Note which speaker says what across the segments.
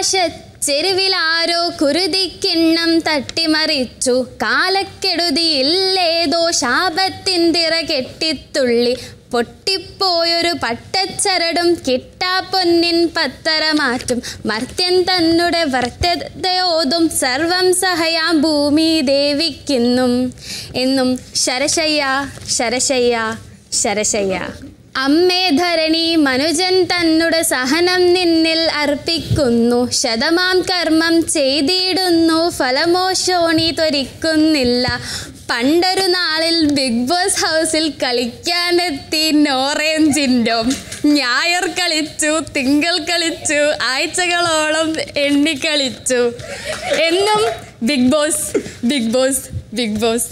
Speaker 1: ആകാശ ചെരുവിലാരോ കുരുതിക്കിണ്ണം തട്ടിമറിച്ചു കാലക്കെടുതിയില്ലേതോ ശാപത്തിന്തിറ കെട്ടിത്തുള്ളി പൊട്ടിപ്പോയൊരു പട്ടച്ചരടും കിട്ടാപ്പൊന്നിൻ പത്തര മാറ്റും മർത്യൻ തന്നുടെ വർത്തതയോതും സർവം സഹയാം ഭൂമി ദേവിക്കിന്നും എന്നും ശരശയ്യ ശരശയ്യ ശരശയ്യ അമ്മേ ധരണി മനുജൻ തന്നുടെ സഹനം നിന്നിൽ അർപ്പിക്കുന്നു ശതമാം കർമ്മം ചെയ്തിടുന്നു ഫലമോ ശോണി ത്വരിക്കുന്നില്ല പണ്ടൊരു നാളിൽ ബിഗ് ബോസ് ഹൗസിൽ കളിക്കാനെത്തി നോറേഞ്ചിൻ്റെ ഞായർ കളിച്ചു തിങ്കൾ കളിച്ചു ആഴ്ചകളോളം എണ്ണിക്കളിച്ചു എന്നും Bigg Boss Bigg Boss Bigg Boss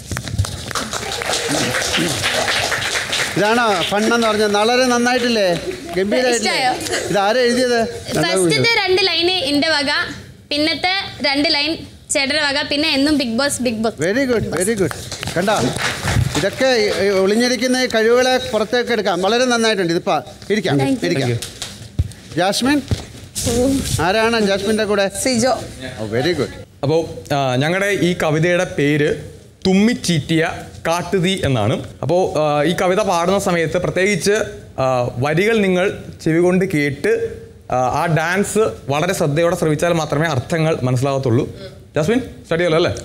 Speaker 2: ഇതാണോ ഫണ്ണെന്ന് പറഞ്ഞത് വളരെ നന്നായിട്ടില്ലേ ഗംഭീരമായിട്ടില്ലേ
Speaker 1: ഇഷ്ടായോ?
Speaker 2: ഇത് ആരാ എഴുതിയത്
Speaker 1: ഫസ്റ്റത്തെ രണ്ട് ലൈന് എൻ്റെ വക പിന്നത്തെ രണ്ട് ലൈൻ ചേട്ടൻ്റെ വക പിന്നെ എന്നും Bigg Boss Bigg Boss
Speaker 2: very good very good കണ്ടോ ഇതൊക്കെ ഈ- ഈ ഒളിഞ്ഞിരിക്കുന്ന ഈ കഴിവുകളെ പുറത്തേക്ക് എടുക്കാം വളരെ നന്നായിട്ടുണ്ട് ഇതിപ്പാ ഇരിക്കാം
Speaker 1: Thank you.
Speaker 2: ഇരിക്കാം ജാസ്മിൻ ആരാണ് ജാസ്മിൻ്റെ കൂടെ
Speaker 3: സിജോ
Speaker 2: വെരി ഗുഡ്
Speaker 4: അപ്പോൾ ഞങ്ങളുടെ ഈ കവിതയുടെ പേര് തുമ്മിച്ചീറ്റിയ കാട്ടുതീ എന്നാണ് അപ്പോൾ ഈ കവിത പാടുന്ന സമയത്ത് പ്രത്യേകിച്ച് ആ, വരികൾ നിങ്ങൾ ചെവി കൊണ്ട് കേട്ട് ആ, ആ ഡാൻസ് വളരെ ശ്രദ്ധയോടെ ശ്രമിച്ചാൽ മാത്രമേ അർത്ഥങ്ങൾ മനസ്സിലാകത്തുള്ളൂ ജാസ്മിൻ സ്റ്റഡി ചെയ്യല്ലോ അല്ലേ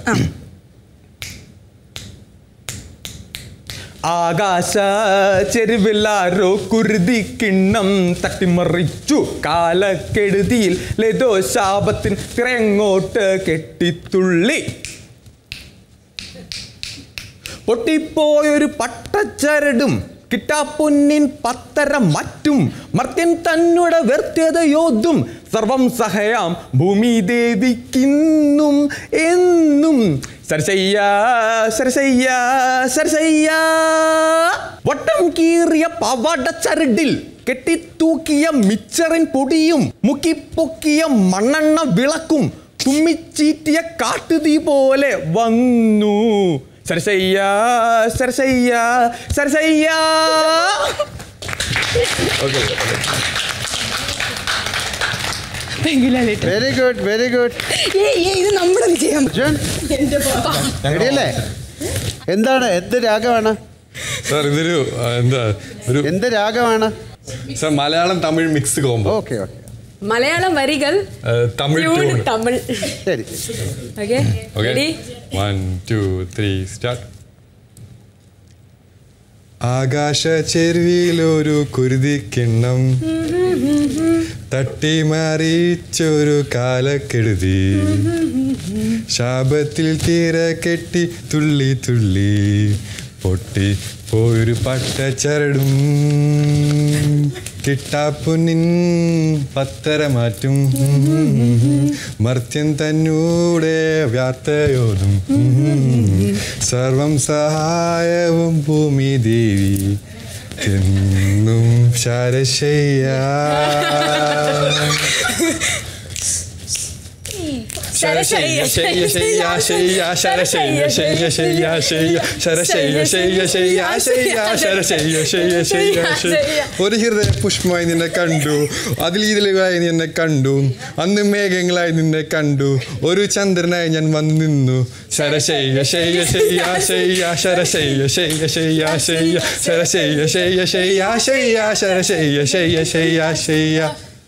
Speaker 4: ആകാശ ചെരുവിലാരോ കുരുതി കിണ്ണം തട്ടിമറിച്ചു കാലക്കെടുതിയിൽ ലതോ ശാപത്തിൻ തിരങ്ങോട്ട് കെട്ടിത്തുള്ളി പൊട്ടിപ്പോയൊരു പട്ടച്ചരടും കിട്ടാപ്പൊന്നിൻ പത്തര മറ്റും മർത്യൻ തന്നുടെ വ്യർത്ഥതയോതും സർവം സഹയാം ഭൂമി ദേവിക്കിന്നും എന്നും സരസയ്യ സരസയ്യ സരസയ്യ വട്ടം കീറിയ പവട ചരടിൽ കെട്ടിത്തൂക്കിയ മിച്ചറിൻ പൊടിയും മുക്കിപ്പൊക്കിയ മണ്ണെണ്ണ വിളക്കും തുമ്മിച്ചീറ്റിയ കാട്ടുതീ പോലെ വന്നു സരസയ്യ സരസയ്യ സരസയ്യ
Speaker 2: വെരി ഗുഡ് വെരി ഗുഡ്
Speaker 3: ഇത് നമ്മുടെ വിജയം
Speaker 2: റെഡിയല്ലേ എന്താണ് എന്ത് രാഗമാണ്
Speaker 5: സാർ ഇതൊരു ആ, എന്താ ഒരു
Speaker 2: എന്ത് രാഗമാണ്
Speaker 5: sir Malayalam Tamil mix combo
Speaker 2: okay okay
Speaker 3: Malayalam വരികൾ
Speaker 5: തമിഴ്
Speaker 3: ട്യൂൺ
Speaker 5: ട്യൂൺ
Speaker 3: തമിഴ്
Speaker 2: ശരി
Speaker 3: okay
Speaker 5: okay
Speaker 3: ready
Speaker 5: one two three start ആകാശ ചെരുവിലൊരു കുരുതിക്കിണ്ണം തട്ടിമറിച്ചൊരു കാലക്കെടുതി ശാപത്തിൽ തീര കെട്ടി തുള്ളി തുള്ളി പൊട്ടി പോയൊരു പട്ടച്ചരടും കിട്ടാപ്പൊന്നിൻ പത്തര മാറ്റും മർത്യൻ തന്നൂടെ വ്യാർത്തയോതും സർവം സഹായവും ഭൂമി ദേവി എന്നും ശരശയ്യ ശരശയ്യ ശയ്യ ശയ്യ ശയ്യ ശരശയ്യ ശയ്യ ശയ്യ ശയ്യ ശരശയ്യ ശയ്യ ശയ്യ ശയ്യ ശരശയ്യ ശയ്യ ശയ്യ ശയ്യ ഒരു ഹൃദയ പുഷ്പമായി നിന്നെ കണ്ടു അതിൽ ഇതിലായി നിന്നെ കണ്ടു അന്ന് മേഘങ്ങളായി നിന്നെ കണ്ടു ഒരു ചന്ദ്രനായി ഞാൻ വന്നു നിന്നു ശരശയ്യ ശയ്യ ശയ്യ ശയ്യ ശരശയ്യ ശയ്യ ശയ്യ ശയ്യ ശരശയ്യ ശയ്യ ശയ്യ ശയ്യ ശരശയ്യ ശയ്യ ശയ്യ ശയ്യ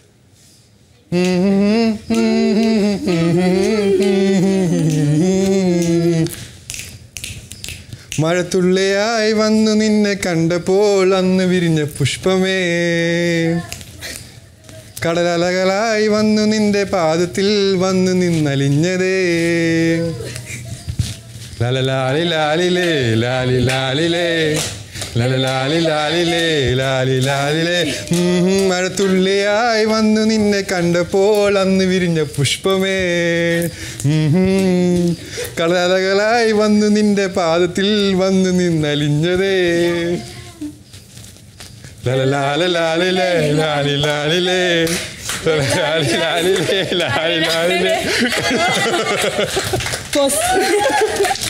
Speaker 5: മഴത്തുള്ളിയായി വന്നു നിന്നെ കണ്ടപ്പോൾ അന്ന് വിരിഞ്ഞ പുഷ്പമേ കടലലകളായി വന്നു നിന്റെ പാദത്തിൽ വന്നു നിന്നലിഞ്ഞതേ ലലലാലി ലാലിലേ ലാലി ലാലിലേ ലലലാലി ലാലിലേ ലാലി ലാലിലേ ഉം, മഴത്തുള്ളിയായി വന്നു നിന്നെ കണ്ടപ്പോൾ അന്ന് വിരിഞ്ഞ പുഷ്പമേ ഉം, കളകളായി വന്നു നിന്റെ പാദത്തിൽ വന്നു നിന്നലിഞ്ഞതേ ലലലാലലാലിലേ ലാലി ലാലിലേ ലലലാലി ലാലിലേ ലാലി ലാലിലേ